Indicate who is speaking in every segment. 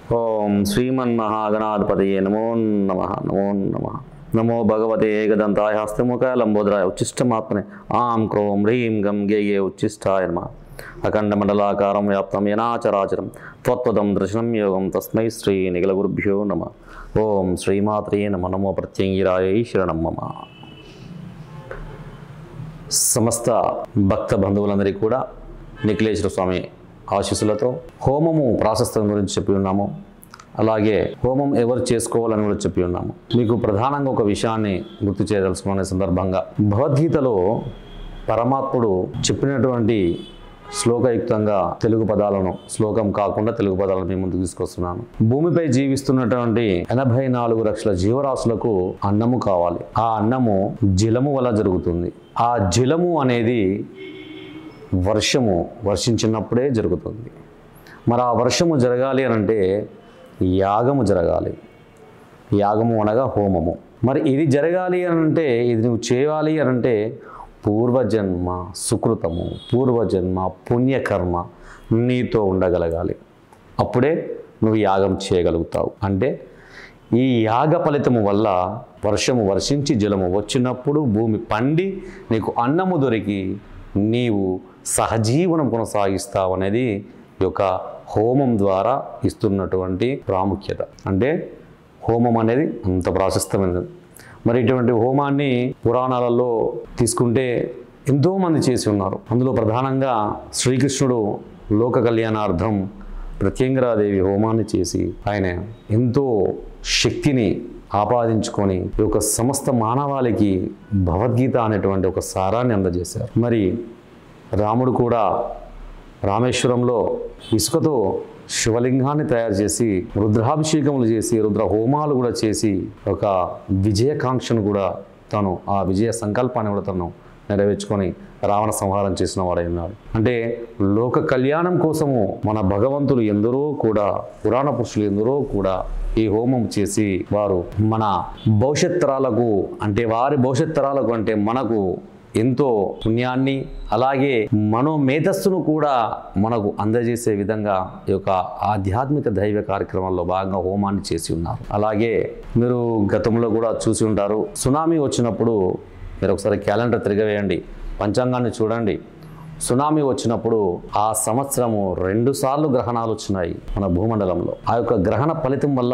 Speaker 1: ఓం శ్రీమన్మహాగణాధిపతయే నమో నమ నమో నమ నమో భగవతే ఏకదంతాయ హస్తముఖ లంబోదరాయ ఉచ్చిష్టమాత్మనే ఆం క్రోం హ్రీం గం గేగే ఉచ్చిష్టాయ నమ అఖండమండలాకారం వ్యాప్తం యనాచరాచరం త్వత్పదం దర్శనం యోగం తస్మై శ్రీ నిగలగురుభ్యో నమ ఓం శ్రీమాత్రే నమ నమో ప్రత్యంగిరాయ శరణం మమ సమస్త భక్త బంధువులందరికీ కూడా నిఖిలేశ్వర స్వామి ఆశీస్సులతో హోమము ప్రాశస్త్యం గురించి చెప్పి ఉన్నాము అలాగే హోమం ఎవరు చేసుకోవాలని కూడా చెప్పి ఉన్నాము మీకు ప్రధానంగా ఒక విషయాన్ని గుర్తు చేయదలుచుకునే సందర్భంగా భగవద్గీతలో పరమాత్ముడు చెప్పినటువంటి శ్లోకయుక్తంగా తెలుగు పదాలను శ్లోకం కాకుండా తెలుగు పదాలను మీ ముందుకు తీసుకొస్తున్నాను భూమిపై జీవిస్తున్నటువంటి ఎనభై నాలుగు లక్షల జీవరాశులకు అన్నము కావాలి ఆ అన్నము జలము వల్ల జరుగుతుంది ఆ జలము అనేది వర్షము వర్షించినప్పుడే జరుగుతుంది మరి ఆ వర్షము జరగాలి అని అంటే యాగము జరగాలి యాగము అనగా హోమము మరి ఇది జరగాలి అని అంటే ఇది నువ్వు చేయాలి అని అంటే పూర్వజన్మ సుకృతము పూర్వజన్మ పుణ్యకర్మ నీతో ఉండగలగాలి అప్పుడే నువ్వు యాగం చేయగలుగుతావు అంటే ఈ యాగ ఫలితము వల్ల వర్షము వర్షించి జలము వచ్చినప్పుడు భూమి పండి నీకు అన్నము దొరికి నీవు సహజీవనం కొనసాగిస్తావు అనేది ఈ యొక్క హోమం ద్వారా ఇస్తున్నటువంటి ప్రాముఖ్యత అంటే హోమం అనేది అంత ప్రాశస్తమైనది మరి ఇటువంటి హోమాన్ని పురాణాలలో తీసుకుంటే ఎంతోమంది చేసి ఉన్నారు అందులో ప్రధానంగా శ్రీకృష్ణుడు లోక కళ్యాణార్థం ప్రత్యంగరాదేవి హోమాన్ని చేసి ఆయన ఎంతో శక్తిని ఆపాదించుకొని ఈ యొక్క సమస్త మానవాళికి భగవద్గీత అనేటువంటి ఒక సారాన్ని అందజేశారు మరి రాముడు కూడా రామేశ్వరంలో ఇసుకతో శివలింగాన్ని తయారు చేసి రుద్రాభిషేకములు చేసి రుద్ర హోమాలు కూడా చేసి ఒక విజయకాంక్షను కూడా తను ఆ విజయ సంకల్పాన్ని కూడా తను నెరవేర్చుకొని రావణ సంహారం చేసిన వాడై ఉన్నాడు అంటే లోక కళ్యాణం కోసము మన భగవంతులు ఎందరో కూడా పురాణ పురుషులు ఎందరో కూడా ఈ హోమం చేసి వారు మన భవిష్యత్ తరాలకు అంటే వారి భవిష్యత్ తరాలకు అంటే మనకు ఎంతో పుణ్యాన్ని అలాగే మనో మేధస్సును కూడా మనకు అందజేసే విధంగా ఈ యొక్క ఆధ్యాత్మిక దైవ కార్యక్రమాల్లో భాగంగా హోమాన్ని చేసి ఉన్నారు అలాగే మీరు గతంలో కూడా చూసి ఉంటారు సునామీ వచ్చినప్పుడు మీరు ఒకసారి క్యాలెండర్ తిరగవేయండి పంచాంగాన్ని చూడండి సునామీ వచ్చినప్పుడు ఆ సంవత్సరము రెండు సార్లు గ్రహణాలు వచ్చినాయి మన భూమండలంలో ఆ యొక్క గ్రహణ ఫలితం వల్ల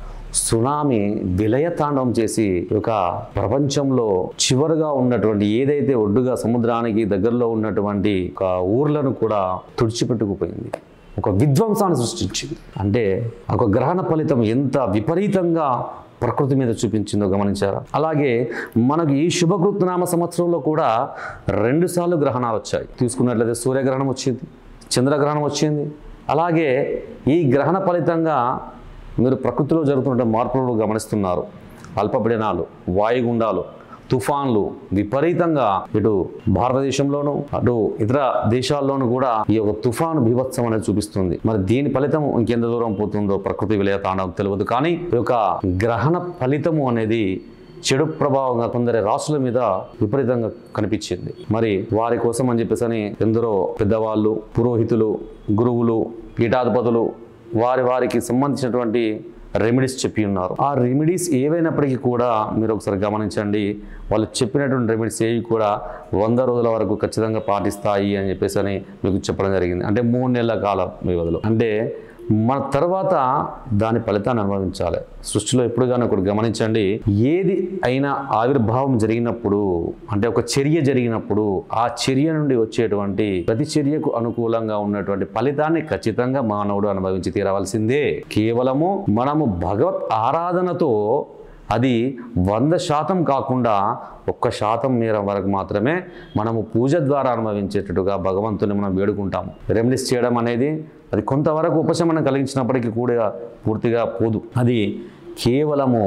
Speaker 1: సునామీ విలయతాండవం చేసి ఈ యొక్క ప్రపంచంలో చివరిగా ఉన్నటువంటి ఏదైతే ఒడ్డుగా సముద్రానికి దగ్గరలో ఉన్నటువంటి ఒక ఊర్లను కూడా తుడిచిపెట్టుకుపోయింది ఒక విధ్వంసాన్ని సృష్టించింది అంటే ఒక గ్రహణ ఫలితం ఎంత విపరీతంగా ప్రకృతి మీద చూపించిందో గమనించారా అలాగే మనకు ఈ శుభకృతనామ సంవత్సరంలో కూడా రెండుసార్లు గ్రహణాలు వచ్చాయి తీసుకున్నట్లయితే సూర్యగ్రహణం వచ్చింది చంద్రగ్రహణం వచ్చింది అలాగే ఈ గ్రహణ ఫలితంగా మీరు ప్రకృతిలో జరుగుతున్న మార్పులను గమనిస్తున్నారు అల్పపీడనాలు వాయుగుండాలు తుఫాన్లు విపరీతంగా ఇటు భారతదేశంలోను అటు ఇతర దేశాల్లోనూ కూడా ఈ యొక్క తుఫాను బీభత్సం అనేది చూపిస్తుంది మరి దీని ఫలితం ఇంకెంత దూరం పోతుందో ప్రకృతి విలయ తాండవం తెలియదు కానీ ఈ యొక్క గ్రహణ ఫలితము అనేది చెడు ప్రభావంగా కొందరి రాసుల మీద విపరీతంగా కనిపించింది మరి వారి కోసం అని చెప్పేసి అని ఎందరో పెద్దవాళ్ళు పురోహితులు గురువులు పీఠాధిపతులు వారి వారికి సంబంధించినటువంటి రెమెడీస్ చెప్పి ఉన్నారు ఆ రెమెడీస్ ఏవైనప్పటికీ కూడా మీరు ఒకసారి గమనించండి వాళ్ళు చెప్పినటువంటి రెమెడీస్ ఏవి కూడా వంద రోజుల వరకు ఖచ్చితంగా పాటిస్తాయి అని చెప్పేసి అని మీకు చెప్పడం జరిగింది అంటే మూడు నెలల కాలం వ్యవధిలో అంటే మన తర్వాత దాని ఫలితాన్ని అనుభవించాలి సృష్టిలో ఎప్పుడు కానీ ఒకటి గమనించండి ఏది అయినా ఆవిర్భావం జరిగినప్పుడు అంటే ఒక చర్య జరిగినప్పుడు ఆ చర్య నుండి వచ్చేటువంటి ప్రతి చర్యకు అనుకూలంగా ఉన్నటువంటి ఫలితాన్ని ఖచ్చితంగా మానవుడు అనుభవించి తీరవలసిందే కేవలము మనము భగవత్ ఆరాధనతో అది వంద శాతం కాకుండా ఒక్క శాతం మేర వరకు మాత్రమే మనము పూజ ద్వారా అనుభవించేటట్టుగా భగవంతుని మనం వేడుకుంటాము రెమెడీస్ చేయడం అనేది అది కొంతవరకు ఉపశమనం కలిగించినప్పటికీ కూడా పూర్తిగా పోదు అది కేవలము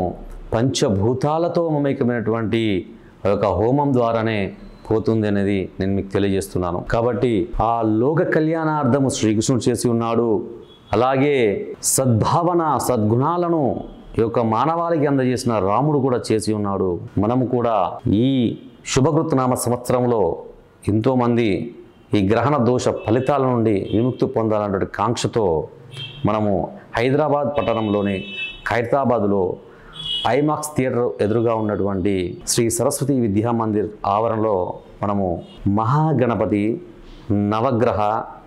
Speaker 1: పంచభూతాలతో మమేకమైనటువంటి ఆ యొక్క హోమం ద్వారానే పోతుంది అనేది నేను మీకు తెలియజేస్తున్నాను కాబట్టి ఆ లోక కళ్యాణార్థము శ్రీకృష్ణుడు చేసి ఉన్నాడు అలాగే సద్భావన సద్గుణాలను ఈ యొక్క మానవాళికి అందజేసిన రాముడు కూడా చేసి ఉన్నాడు మనము కూడా ఈ శుభకృతనామ సంవత్సరంలో ఎంతోమంది ఈ గ్రహణ దోష ఫలితాల నుండి విముక్తి పొందాలనే కాంక్షతో మనము హైదరాబాద్ పట్టణంలోని ఖైరతాబాద్లో ఐమాక్స్ థియేటర్ ఎదురుగా ఉన్నటువంటి శ్రీ సరస్వతి విద్యా మందిర్ ఆవరణలో మనము మహాగణపతి నవగ్రహ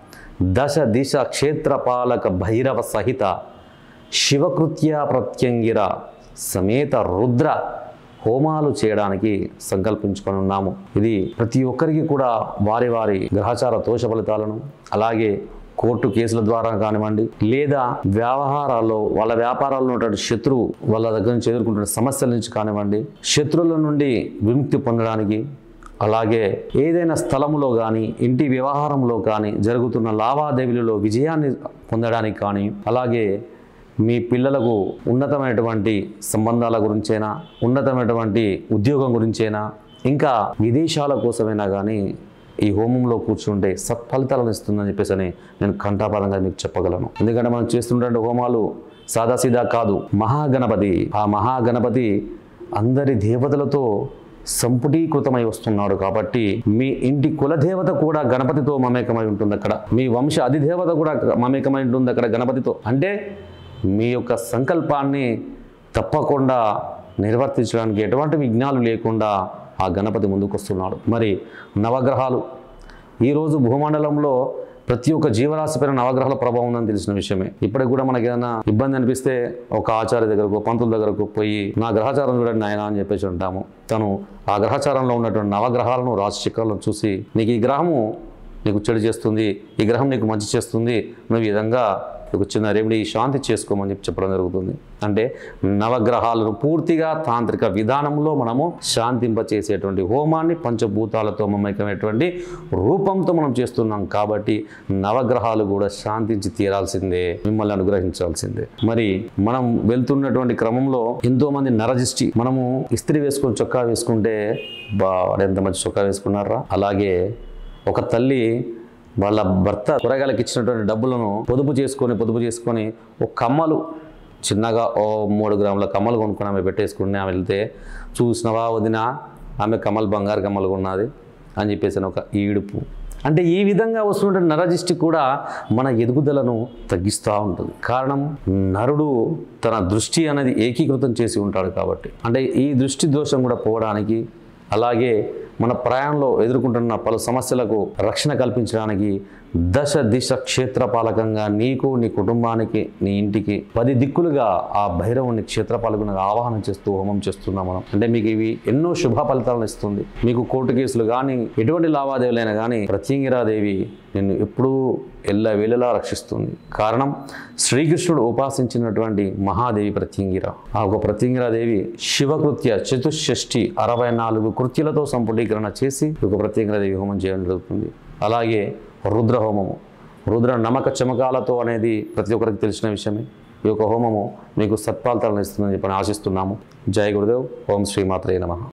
Speaker 1: దశ దిశ క్షేత్రపాలక భైరవ సహిత శివకృత్య ప్రత్యంగిర సమేత రుద్ర హోమాలు చేయడానికి సంకల్పించుకొని ఉన్నాము ఇది ప్రతి ఒక్కరికి కూడా వారి వారి గ్రహచార దోష ఫలితాలను అలాగే కోర్టు కేసుల ద్వారా కానివ్వండి లేదా వ్యవహారాల్లో వాళ్ళ వ్యాపారాల్లో ఉన్నటువంటి శత్రువు వాళ్ళ దగ్గర నుంచి ఎదుర్కొంటున్న సమస్యల నుంచి కానివ్వండి శత్రువుల నుండి విముక్తి పొందడానికి అలాగే ఏదైనా స్థలములో కానీ ఇంటి వ్యవహారంలో కానీ జరుగుతున్న లావాదేవీలలో విజయాన్ని పొందడానికి కానీ అలాగే మీ పిల్లలకు ఉన్నతమైనటువంటి సంబంధాల గురించైనా ఉన్నతమైనటువంటి ఉద్యోగం గురించైనా ఇంకా విదేశాల కోసమైనా కానీ ఈ హోమంలో కూర్చుంటే సత్ఫలితాలను ఇస్తుందని చెప్పేసి అని నేను కంఠాపారంగా మీకు చెప్పగలను ఎందుకంటే మనం చేస్తుంటే హోమాలు సాదాసీదా కాదు మహాగణపతి ఆ మహాగణపతి అందరి దేవతలతో సంపుటీకృతమై వస్తున్నాడు కాబట్టి మీ ఇంటి కులదేవత కూడా గణపతితో మమేకమై ఉంటుంది అక్కడ మీ వంశ అధిదేవత కూడా మమేకమై ఉంటుంది అక్కడ గణపతితో అంటే మీ యొక్క సంకల్పాన్ని తప్పకుండా నిర్వర్తించడానికి ఎటువంటి విఘ్నాలు లేకుండా ఆ గణపతి ముందుకు వస్తున్నాడు మరి నవగ్రహాలు ఈరోజు భూమండలంలో ప్రతి ఒక్క జీవరాశి పైన నవగ్రహాల ప్రభావం ఉందని తెలిసిన విషయమే ఇప్పటికి కూడా మనకి ఏదైనా ఇబ్బంది అనిపిస్తే ఒక ఆచార్య దగ్గరకు పంతుల దగ్గరకు పోయి నా గ్రహచారం చూడండి నాయన అని చెప్పేసి ఉంటాము తను ఆ గ్రహచారంలో ఉన్నటువంటి నవగ్రహాలను రాశి చక్రాలను చూసి నీకు ఈ గ్రహము నీకు చెడు చేస్తుంది ఈ గ్రహం నీకు మంచి చేస్తుంది నువ్వు ఈ విధంగా ఒక చిన్న రెమెడీ శాంతి చేసుకోమని చెప్పి చెప్పడం జరుగుతుంది అంటే నవగ్రహాలను పూర్తిగా తాంత్రిక విధానంలో మనము శాంతింపచేసేటువంటి హోమాన్ని పంచభూతాలతో మమేకమైనటువంటి రూపంతో మనం చేస్తున్నాం కాబట్టి నవగ్రహాలు కూడా శాంతించి తీరాల్సిందే మిమ్మల్ని అనుగ్రహించాల్సిందే మరి మనం వెళ్తున్నటువంటి క్రమంలో ఎంతో మంది నరజిష్టి మనము ఇస్త్రీ వేసుకొని చొక్కా వేసుకుంటే బా వాడు ఎంత మంచి చొక్కా వేసుకున్నారా అలాగే ఒక తల్లి వాళ్ళ భర్త కూరగాయలకు ఇచ్చినటువంటి డబ్బులను పొదుపు చేసుకొని పొదుపు చేసుకొని ఒక కమ్మలు చిన్నగా ఓ మూడు గ్రాముల కమ్మలు కొనుక్కొని ఆమె పెట్టేసుకుని ఆమె వెళ్తే చూసినవా వదిన ఆమె కమ్మలు బంగారు కమ్మలు కొన్నది అని చెప్పేసి అని ఒక ఈడుపు అంటే ఈ విధంగా వస్తున్న నరజిష్టి కూడా మన ఎదుగుదలను తగ్గిస్తూ ఉంటుంది కారణం నరుడు తన దృష్టి అనేది ఏకీకృతం చేసి ఉంటాడు కాబట్టి అంటే ఈ దృష్టి దోషం కూడా పోవడానికి అలాగే మన ప్రయాణంలో ఎదుర్కొంటున్న పలు సమస్యలకు రక్షణ కల్పించడానికి దశ దిశ క్షేత్రపాలకంగా నీకు నీ కుటుంబానికి నీ ఇంటికి పది దిక్కులుగా ఆ భైరవుని క్షేత్రపాలకునిగా ఆవాహన చేస్తూ హోమం చేస్తున్నాం మనం అంటే మీకు ఇవి ఎన్నో శుభ ఫలితాలను ఇస్తుంది మీకు కోర్టు కేసులు కానీ ఎటువంటి లావాదేవీలైనా కానీ ప్రత్యంగిరాదేవి నిన్ను ఎప్పుడూ ఎల్ల వేళలా రక్షిస్తుంది కారణం శ్రీకృష్ణుడు ఉపాసించినటువంటి మహాదేవి ప్రత్యంగిర ఆ ఒక ప్రత్యంగిరాదేవి శివకృత్య చతుషష్ఠి అరవై నాలుగు కృత్యులతో సంపుటీకరణ చేసి ఒక ప్రత్యంగిరాదేవి హోమం చేయడం జరుగుతుంది అలాగే రుద్ర హోమము రుద్ర నమక చమకాలతో అనేది ప్రతి ఒక్కరికి తెలిసిన విషయమే ఈ యొక్క హోమము మీకు సత్ఫలితాలను ఇస్తుందని చెప్పని ఆశిస్తున్నాము జయ గురుదేవ్ ఓం శ్రీమాత్రే నమః